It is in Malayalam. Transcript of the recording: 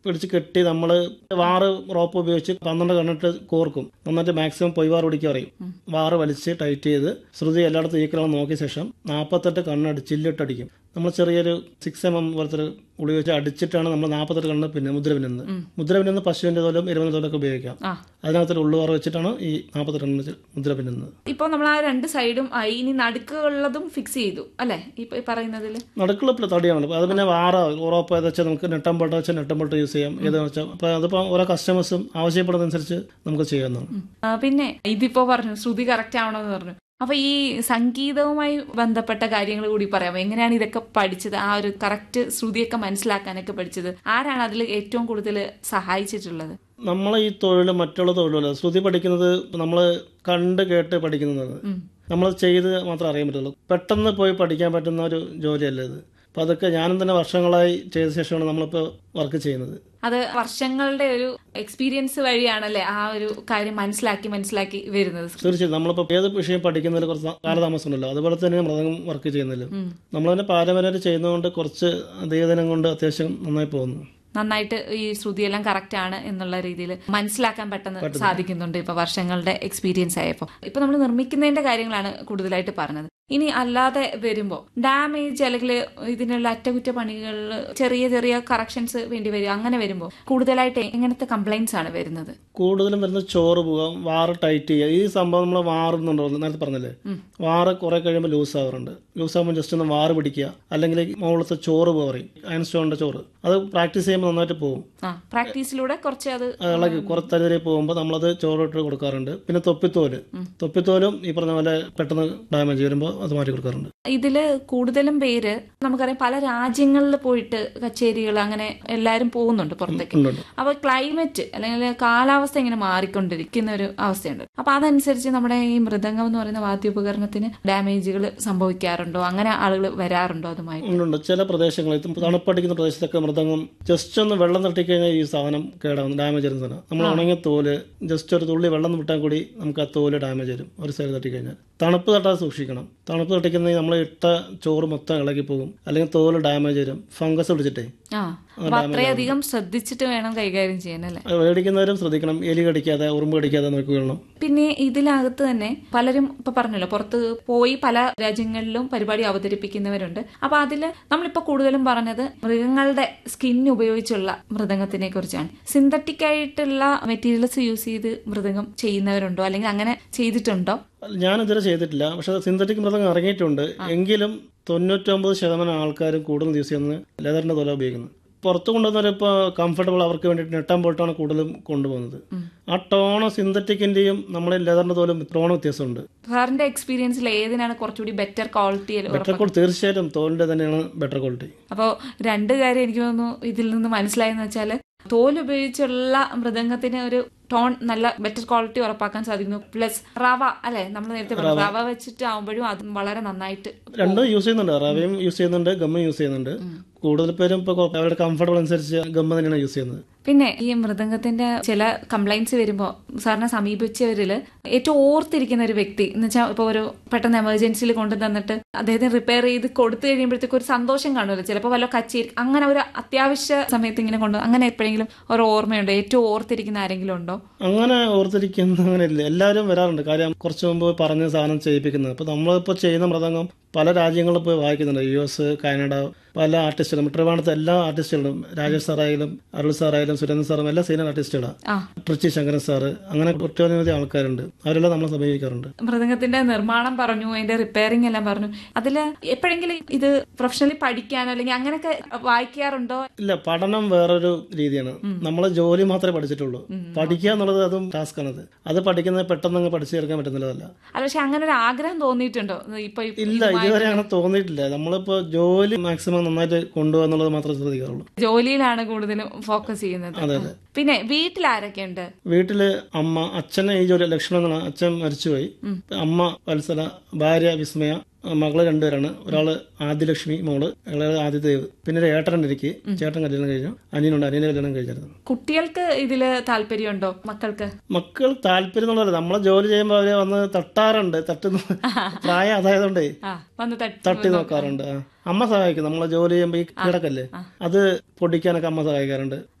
പിടിച്ച് കെട്ടി നമ്മൾ വാറ് റോപ്പ് ഉപയോഗിച്ച് പന്ത്രണ്ട് കണ്ണിട്ട് കോർക്കും നന്നായിട്ട് മാക്സിമം പൊയ്വാർ പിടിക്കുക പറയും വാറ് വലിച്ച് ടൈറ്റ് ചെയ്ത് ശ്രുതി എല്ലായിടത്തും ഈക്വലാണെന്ന് നോക്കിയ ശേഷം നാൽപ്പത്തെട്ട് കണ്ണടി ചില്ലിട്ടടിക്കും നമ്മൾ ചെറിയൊരു സിക്സ് എം എം പോലത്തെ ഒരു ഉളി വെച്ച് അടിച്ചിട്ടാണ് നമ്മൾ നാൽപ്പത്തെട്ട് കണ്ണ് പിന്നെ മുദ്ര പിന്നുന്നത് മുദ്ര പിന്നുന്നത് പശുവിന്റെ തോലും എരുവിന്റെ തോലൊക്കെ ഉപയോഗിക്കാം ആ അതിനകത്തൊരു ഉള്ളുവാറ് വെച്ചിട്ടാണ് ഈ നാൽപ്പത്തെട്ട് കണ്ണ് മുദ്ര പിന്നുന്നത് ഇപ്പൊ നമ്മൾ ആ രണ്ട് സൈഡും ആയി ഇനി നടുക്കുള്ളതും ഫിക്സ് ചെയ്തു അല്ലെ ഇപ്പൊ ഈ പറയുന്നതിൽ നടുക്കുള്ള തടിയാണ് അപ്പോൾ അത് പിന്നെ വാറ ഉറപ്പ് ഏത് വെച്ചാൽ നമുക്ക് നെട്ടം ബോട്ട് വെച്ചാൽ നെട്ടം ബോട്ട് യൂസ് ചെയ്യാം ഏതെന്ന് വെച്ചാൽ അപ്പോൾ അതിപ്പോൾ ഓരോ കസ്റ്റമേഴ്സും ആവശ്യപ്പെടുന്നതനുസരിച്ച് നമുക്ക് ചെയ്യാവുന്നതാണ് പിന്നെ ഇതിപ്പോ പറഞ്ഞു ശ്രുതി കറക്റ്റ് ആവണമെന്ന് പറഞ്ഞു അപ്പൊ ഈ സംഗീതവുമായി ബന്ധപ്പെട്ട കാര്യങ്ങൾ കൂടി പറയാമോ എങ്ങനെയാണ് ഇതൊക്കെ പഠിച്ചത് ആ ഒരു കറക്റ്റ് ശ്രുതിയൊക്കെ മനസ്സിലാക്കാനൊക്കെ പഠിച്ചത് ആരാണ് അതിൽ ഏറ്റവും കൂടുതൽ സഹായിച്ചിട്ടുള്ളത് നമ്മൾ ഈ തൊഴിൽ മറ്റുള്ള തൊഴിലല്ല ശ്രുതി പഠിക്കുന്നത് നമ്മൾ കണ്ട് കേട്ട് പഠിക്കുന്നതാണ് നമ്മൾ ചെയ്ത് മാത്രം അറിയാൻ പറ്റുള്ളൂ പെട്ടെന്ന് പോയി പഠിക്കാൻ പറ്റുന്ന ഒരു ജോലിയല്ല ഇത് അപ്പോൾ അതൊക്കെ ഞാനും തന്നെ വർഷങ്ങളായി ചെയ്ത ശേഷമാണ് നമ്മളിപ്പോൾ വർക്ക് ചെയ്യുന്നത് അത് വർഷങ്ങളുടെ ഒരു എക്സ്പീരിയൻസ് വഴിയാണല്ലേ ആ ഒരു കാര്യം മനസ്സിലാക്കി മനസ്സിലാക്കി വരുന്നത് തീർച്ചയായും നമ്മളിപ്പോൾ ഏത് വിഷയം പഠിക്കുന്നതിൽ കുറച്ച് കാലതാമസം ഉണ്ടല്ലോ അതുപോലെ തന്നെ മൃദംഗം വർക്ക് ചെയ്യുന്നില്ല നമ്മളതിനെ പാരമ്പര്യമായിട്ട് ചെയ്യുന്നതുകൊണ്ട് കുറച്ച് ദൈവദിനം കൊണ്ട് അത്യാവശ്യം നന്നായി പോകുന്നു നന്നായിട്ട് ഈ ശ്രുതിയെല്ലാം കറക്റ്റ് ആണ് എന്നുള്ള രീതിയിൽ മനസ്സിലാക്കാൻ പെട്ടെന്ന് സാധിക്കുന്നുണ്ട് ഇപ്പൊ വർഷങ്ങളുടെ എക്സ്പീരിയൻസ് ആയപ്പോ ഇപ്പൊ നമ്മൾ നിർമ്മിക്കുന്നതിന്റെ കാര്യങ്ങളാണ് കൂടുതലായിട്ട് പറഞ്ഞത് ഇനി അല്ലാതെ വരുമ്പോ ഡാമേജ് അല്ലെങ്കിൽ ഇതിനുള്ള അറ്റകുറ്റപ്പണികളിൽ ചെറിയ ചെറിയ കറക്ഷൻസ് വേണ്ടി വരും അങ്ങനെ വരുമ്പോൾ കൂടുതലായിട്ട് എങ്ങനത്തെ കംപ്ലൈന്റ്സ് ആണ് വരുന്നത് കൂടുതലും വരുന്നത് ചോറ് പോകാം വാറ് ടൈറ്റ് ചെയ്യുക ഈ സംഭവം നമ്മൾ വാറുന്നുണ്ടോ നേരത്തെ പറഞ്ഞല്ലേ വാറ് കുറെ കഴിയുമ്പോൾ ലൂസ് ആവാറുണ്ട് ലൂസ് ആകുമ്പോൾ ജസ്റ്റ് ഒന്ന് വാറ് പിടിക്കുക അല്ലെങ്കിൽ മുകളിലത്തെ ചോറ് പോകാൻ പറയും അയൺ സ്റ്റോണിന്റെ ചോറ് അത് പ്രാക്ടീസ് ചെയ്യുമ്പോൾ നന്നായിട്ട് പോകും ആ പ്രാക്ടീസിലൂടെ കുറച്ച് അത് ഇളകി കുറച്ച് തരി പോകുമ്പോൾ നമ്മളത് ചോറിട്ട് കൊടുക്കാറുണ്ട് പിന്നെ തൊപ്പിത്തോല് തൊപ്പിത്തോലും ഈ പറഞ്ഞ പോലെ പെട്ടെന്ന് ഡാമേജ് വരുമ്പോൾ അത് മാറ്റി കൊടുക്കാറുണ്ട് ഇതില് കൂടുതലും പേര് നമുക്കറിയാം പല രാജ്യങ്ങളിൽ പോയിട്ട് കച്ചേരികൾ അങ്ങനെ എല്ലാരും പോകുന്നുണ്ട് പുറത്തേക്ക് ഉണ്ട്, ഉണ്ട്. അപ്പൊ ക്ലൈമറ്റ് അല്ലെങ്കിൽ കാലാവസ്ഥ ഇങ്ങനെ മാറിക്കൊണ്ടിരിക്കുന്ന ഒരു അവസ്ഥയുണ്ട് അപ്പൊ അതനുസരിച്ച് നമ്മുടെ ഈ മൃദംഗം എന്ന് പറയുന്ന വാദ്യോപകരണത്തിന് ഡാമേജുകൾ സംഭവിക്കാറുണ്ടോ അങ്ങനെ ആളുകൾ വരാറുണ്ടോ അതുമായി ഉണ്ട് ചില പ്രദേശങ്ങളിൽ ഇപ്പം തണുപ്പടിക്കുന്ന പ്രദേശത്തൊക്കെ മൃദംഗം ജസ്റ്റ് ഒന്ന് വെള്ളം തട്ടിക്കഴിഞ്ഞാൽ ഈ സാധനം കേടാവുന്നു ഡാമേജ് വരുന്ന സാധനം നമ്മൾ ഉണങ്ങിയ തോല് ജസ്റ്റ് ഒരു തുള്ളി വെള്ളം വിട്ടാൽ കൂടി നമുക്ക് ആ തോല് ഡാമേജ് വരും ഒരു സൈഡ് തട്ടിക്കഴിഞ്ഞാൽ തണുപ്പ് തട്ടാതെ സൂക്ഷിക്കണം തണുപ്പ് തട്ടിക്കുന്ന നമ്മൾ ഇട്ട ചോറ് മൊത്തം ഇളകി പോകും അല്ലെങ്കിൽ തോല് ഡാമേജ് വരും ഫംഗസ് പിടിച്ചിട്ടേ ആ അപ്പൊ അത്രയധികം ശ്രദ്ധിച്ചിട്ട് വേണം കൈകാര്യം ചെയ്യാൻ അല്ലെ അത് മേടിക്കുന്നവരും ശ്രദ്ധിക്കണം എലി കടിക്കാതെ ഉറുമ്പ് കടിക്കാതെ നോക്കി കൊള്ളണം പിന്നെ ഇതിനകത്ത് തന്നെ പലരും ഇപ്പൊ പറഞ്ഞല്ലോ പുറത്ത് പോയി പല രാജ്യങ്ങളിലും പരിപാടി അവതരിപ്പിക്കുന്നവരുണ്ട് അപ്പൊ അതില് നമ്മളിപ്പോ കൂടുതലും പറഞ്ഞത് മൃഗങ്ങളുടെ സ്കിൻ ഉപയോഗിച്ചുള്ള മൃദംഗത്തിനെ കുറിച്ചാണ് സിന്തറ്റിക് ആയിട്ടുള്ള മെറ്റീരിയൽസ് യൂസ് ചെയ്ത് മൃദംഗം ചെയ്യുന്നവരുണ്ടോ അല്ലെങ്കിൽ അങ്ങനെ ചെയ്തിട്ടുണ്ടോ ഞാൻ ഇതുവരെ ചെയ്തിട്ടില്ല പക്ഷെ സിന്തറ്റിക് മൃഗം ഇറങ്ങിയിട്ടുണ്ട് എങ്കിലും തൊണ്ണൂറ്റൊമ്പത് ശതമാനം ആൾക്കാരും കൂടുതൽ യൂസ് ചെയ്യുന്നത് ലെതറിന്റെ തോല ഉപയോഗിക്കുന്നത് പുറത്ത് കൊണ്ടുവന്നവർ ഇപ്പോൾ കംഫർട്ടബിൾ അവർക്ക് വേണ്ടിയിട്ട് നെട്ടാൻ പോയിട്ടാണ് കൂടുതലും കൊണ്ടുപോകുന്നത് ആ ടോണോ സിന്തറ്റിക്കിന്റെയും നമ്മളെ ലെതറിന്റെ തോലും ടോണോ വ്യത്യാസമുണ്ട് സാറിന്റെ എക്സ്പീരിയൻസിൽ ഏതിനാണ് കുറച്ചുകൂടി ബെറ്റർ ക്വാളിറ്റി ബെറ്റർ ക്വാളിറ്റി തീർച്ചയായിട്ടും തോലിന്റെ തന്നെയാണ് ബെറ്റർ ക്വാളിറ്റി അപ്പോൾ രണ്ട് കാര്യം എനിക്ക് തോന്നുന്നു ഇതിൽ നിന്ന് മനസ്സിലായെന്ന് വെച്ചാൽ തോൽ ഉപയോഗിച്ചുള്ള മൃദംഗത്തിന് ഒരു ടോൺ നല്ല ബെറ്റർ ക്വാളിറ്റി ഉറപ്പാക്കാൻ സാധിക്കുന്നു പ്ലസ് റവ അല്ലെ നമ്മൾ നേരത്തെ പറഞ്ഞു റവ വെച്ചിട്ട് ആവുമ്പോഴും അത് വളരെ നന്നായിട്ട് രണ്ടും യൂസ് ചെയ്യുന്നുണ്ട് റവയും യൂസ് ചെയ്യുന്നുണ്ട് ഗമ്മും യൂസ് ചെയ്യുന്നുണ്ട് കൂടുതൽ പേരും ഇപ്പോൾ അവരുടെ കംഫർട്ടബിൾ അനുസരിച്ച് ഗമ്മ തന്നെയാണ് യൂസ് ചെയ്യുന്നത് പിന്നെ ഈ മൃദംഗത്തിന്റെ ചില കംപ്ലൈന്റ്സ് വരുമ്പോൾ സാറിനെ സമീപിച്ചവരിൽ ഏറ്റവും ഓർത്തിരിക്കുന്ന ഒരു വ്യക്തി എന്ന് വെച്ചാൽ ഇപ്പോൾ ഒരു പെട്ടെന്ന് എമർജൻസിയിൽ കൊണ്ടു തന്നിട്ട് അദ്ദേഹത്തിന് റിപ്പയർ ചെയ്ത് കൊടുത്തു കഴിയുമ്പോഴത്തേക്ക് ഒരു സന്തോഷം കാണുമല്ലോ ചിലപ്പോൾ വല്ല കച്ചേരി അങ്ങനെ ഒരു അത്യാവശ്യ സമയത്ത് ഇങ്ങനെ കൊണ്ടു അങ്ങനെ എപ്പോഴെങ്കിലും ഒരു ഓർമ്മയുണ്ടോ ഏറ്റവും ഓർത്തിരിക്കുന്ന ആരെങ്കിലും ഉണ്ടോ അങ്ങനെ ഓർത്തിരിക്കുന്ന അങ്ങനെ ഇല്ല എല്ലാവരും വരാറുണ്ട് കാര്യം കുറച്ച് മുമ്പ് പറഞ്ഞ സാധനം ചെയ്യിപ്പിക്കുന്നത് അപ്പോൾ നമ്മളിപ്പോൾ ചെയ്യുന്ന മൃദംഗം പല രാജ്യങ്ങളിൽ പോയി വായിക്കുന്നുണ്ട് യു എസ് കാനഡ പല ആർട്ടിസ്റ്റുകളും ട്രിവാണത്തെ എല്ലാ ആർട്ടിസ്റ്റുകളും രാജേഷ് സാറായാലും അരുൾ സാറായാലും സുരേന്ദ്ര സാറും എല്ലാ സീനിയർ ആർട്ടിസ്റ്റുകളാണ് ആ ട്രിച്ചി ശങ്കരൻ സാറ് അങ്ങനെ ഒട്ടനവധി ആൾക്കാരുണ്ട് അവരെല്ലാം നമ്മളെ സമീപിക്കാറുണ്ട് മൃദംഗത്തിന്റെ നിർമ്മാണം പറഞ്ഞു അതിന്റെ റിപ്പയറിംഗ് എല്ലാം പറഞ്ഞു അതില് എപ്പോഴെങ്കിലും ഇത് പ്രൊഫഷണലി പഠിക്കാനോ അല്ലെങ്കിൽ അങ്ങനെയൊക്കെ വായിക്കാറുണ്ടോ ഇല്ല പഠനം വേറൊരു രീതിയാണ് നമ്മൾ ജോലി മാത്രമേ പഠിച്ചിട്ടുള്ളൂ പഠിക്കുക എന്നുള്ളത് അതും ടാസ്ക് ആണത് അത് പഠിക്കുന്നത് പെട്ടെന്ന് അങ്ങ് പഠിച്ചു ചേർക്കാൻ പറ്റുന്നതല്ല അല്ല പക്ഷെ അങ്ങനെ ഒരു ആഗ്രഹം തോന്നിയിട്ടുണ്ടോ ഇപ്പൊ ഈ- ഇല്ല ഇതുവരെ അങ്ങനെ തോന്നിയിട്ടില്ല നമ്മളിപ്പോ ജോലി മാക്സിമം നന്നായിട്ട് കൊണ്ടുപോകുക എന്നുള്ളത് മാത്രമേ ശ്രദ്ധിക്കാറുള്ളൂ ജോലിയിലാണ് കൂടുതലും ഫോക്കസ് ചെയ്യുന്നത് അതെ അതെ പിന്നെ വീട്ടിൽ ആരൊക്കെയുണ്ട് വീട്ടില് അമ്മ അച്ഛനെ ഈ ജോലി ലക്ഷ്മണൻ എന്നാണ് അച്ഛൻ മരിച്ചുപോയി അമ്മ വത്സല ഭാര്യ വിസ്മയ മകള് രണ്ടുപേരാണ് ഒരാള് ആദിലക്ഷ്മി മോള് ഇളയത് ആദിദേവ് പിന്നെ ഒരു ഏട്ടനുണ്ട് എനിക്ക് ചേട്ടൻ കല്യാണം കഴിഞ്ഞു അനിയനുണ്ട് അനിയനെ കല്യാണം കഴിച്ചായിരുന്നു കുട്ടികൾക്ക് ഇതില് താല്പര്യമുണ്ടോ മക്കൾക്ക് മക്കൾ താല്പര്യം എന്നുള്ളത് നമ്മളെ ജോലി ചെയ്യുമ്പോൾ അവര് വന്ന് തട്ടാറുണ്ട് തട്ടുന്ന പ്രായം അതായതുകൊണ്ടേ ആ വന്ന് തട്ടി തട്ടി നോക്കാറുണ്ട് ആ. അമ്മ സഹായിക്കും നമ്മളെ ജോലി ചെയ്യുമ്പോൾ ഈ കിടക്കല്ലേ അത് പൊടിക്കാനൊക്കെ അമ്മ സഹായിക്കാറുണ്ട്